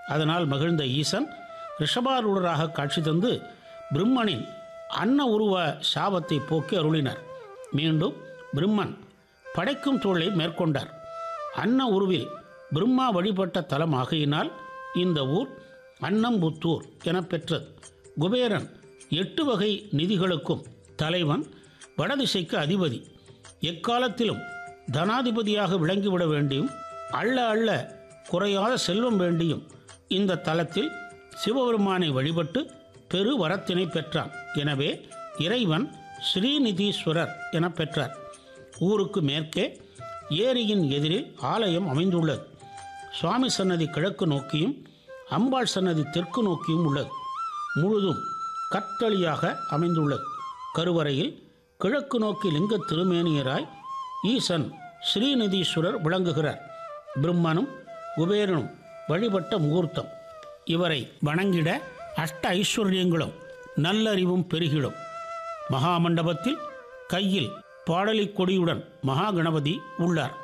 அதனால் மகிழ்ந்த ஈசன் ரிஷபாரூடராக காட்சி தந்து பிரம்மனின் அன்ன உருவ சாபத்தை போக்கி அருளினார் மீண்டும் பிரம்மன் படைக்கும் தொழிலை மேற்கொண்டார் அன்ன உருவில் பிரம்மா வழிபட்ட தலம் ஆகையினால் இந்த ஊர் அன்னம்புத்தூர் என பெற்றது குபேரன் எட்டு வகை நிதிகளுக்கும் தலைவன் வடதிசைக்கு அதிபதி எக்காலத்திலும் தனாதிபதியாக விளங்கிவிட வேண்டியும் அள்ள அள்ள குறையாத செல்வம் வேண்டியும் இந்த தலத்தில் சிவபெருமானை வழிபட்டு பெரு வரத்தினை பெற்றான் எனவே இறைவன் ஸ்ரீநிதீஸ்வரர் என பெற்றார் ஊருக்கு மேற்கே ஏரியின் எதிரில் ஆலயம் அமைந்துள்ளது சுவாமி சன்னதி கிழக்கு நோக்கியும் அம்பாள் சன்னதி தெற்கு நோக்கியும் உள்ளது முழுதும் கத்தளியாக அமைந்துள்ளது கருவறையில் கிழக்கு நோக்கி லிங்க திருமேனியராய் ஈசன் ஸ்ரீநிதீஸ்வரர் விளங்குகிறார் பிரம்மனும் குபேரனும் வழிபட்ட முகூர்த்தம் இவரை வணங்கிட அஷ்ட ஐஸ்வர்யங்களும் நல்லறிவும் பெருகிடும் மகாமண்டபத்தில் கையில் பாடலி கொடியுடன் மகா கணபதி உள்ளார்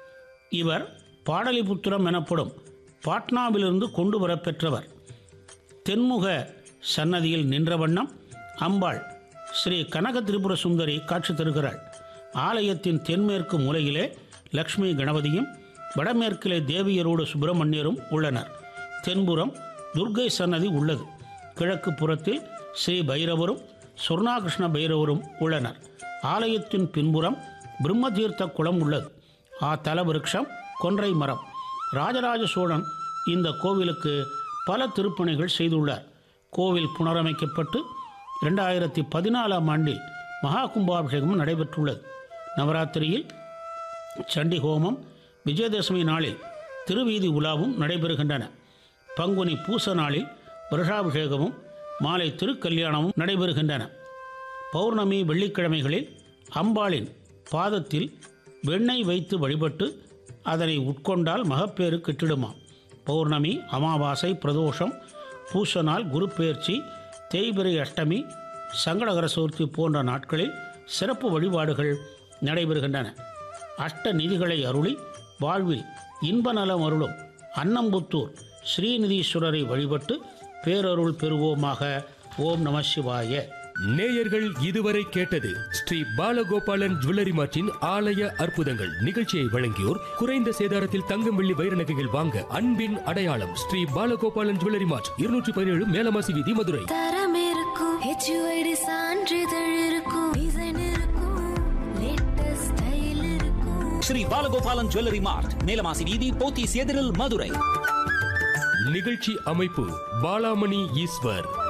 இவர் பாடலிபுத்திரம் எனப்படும் பாட்னாவிலிருந்து கொண்டு வரப்பெற்றவர் தென்முக சன்னதியில் நின்ற வண்ணம் அம்பாள் ஸ்ரீ கனக திரிபுர சுந்தரி காட்சி தருகிறாள் ஆலயத்தின் தென்மேற்கு மூலையிலே லக்ஷ்மி கணபதியும் வடமேற்கிலே தேவியரோடு சுப்பிரமணியரும் உள்ளனர் தென்புறம் துர்க்கை சன்னதி உள்ளது கிழக்கு புறத்தில் ஸ்ரீ பைரவரும் சொர்ணாகிருஷ்ண பைரவரும் உள்ளனர் ஆலயத்தின் பின்புறம் பிரம்மதீர்த்த குளம் உள்ளது ஆ தல விருட்சம் கொன்றை மரம் ராஜராஜ சோழன் இந்த கோவிலுக்கு பல திருப்பணிகள் செய்துள்ளார் கோவில் புனரமைக்கப்பட்டு இரண்டாயிரத்தி பதினாலாம் ஆண்டில் மகா கும்பாபிஷேகம் நடைபெற்றுள்ளது நவராத்திரியில் சண்டி ஹோமம் விஜயதசமி நாளில் திருவீதி உலாவும் நடைபெறுகின்றன பங்குனி பூச நாளில் வருஷாபிஷேகமும் மாலை திருக்கல்யாணமும் நடைபெறுகின்றன பௌர்ணமி வெள்ளிக்கிழமைகளில் அம்பாளின் பாதத்தில் வெண்ணெய் வைத்து வழிபட்டு அதனை உட்கொண்டால் மகப்பேறு கிட்டிடுமாம் பௌர்ணமி அமாவாசை பிரதோஷம் பூச நாள் குரு பெயர்ச்சி தேய்பிரை அஷ்டமி சங்கடகர சதுர்த்தி போன்ற நாட்களில் சிறப்பு வழிபாடுகள் நடைபெறுகின்றன அஷ்ட நிதிகளை அருளி வாழ்வில் இன்ப நலம் அருளும் அன்னம்புத்தூர் ஸ்ரீநிதீஸ்வரரை வழிபட்டு பேரருள் பெறுவோமாக ஓம் நம சிவாய நேயர்கள் இதுவரை கேட்டது ஸ்ரீ பாலகோபாலன் ஜுவல்லரி மார்ட்டின் ஆலய அற்புதங்கள் நிகழ்ச்சியை வழங்கியோர் குறைந்த சேதாரத்தில் தங்கம் வெள்ளி வைர நகைகள் வாங்க அன்பின் அடையாளம் ஸ்ரீ பாலகோபாலன் ஜுவல்லரி மார்ட் இருநூற்றி பதினேழு மேலமாசி வீதி மதுரை தரம் இருக்கும் ஹெச்யூஐடி சான்றிதழ் இருக்கும் டிசைன் இருக்கும் லேட்டஸ்ட் ஸ்டைல் இருக்கும் ஸ்ரீ பாலகோபாலன் ஜுவல்லரி மார்ட் மேலமாசி வீதி போத்தீஸ் எதிரில் மதுரை நிகழ்ச்சி அமைப்பு பாலாமணி ஈஸ்வர்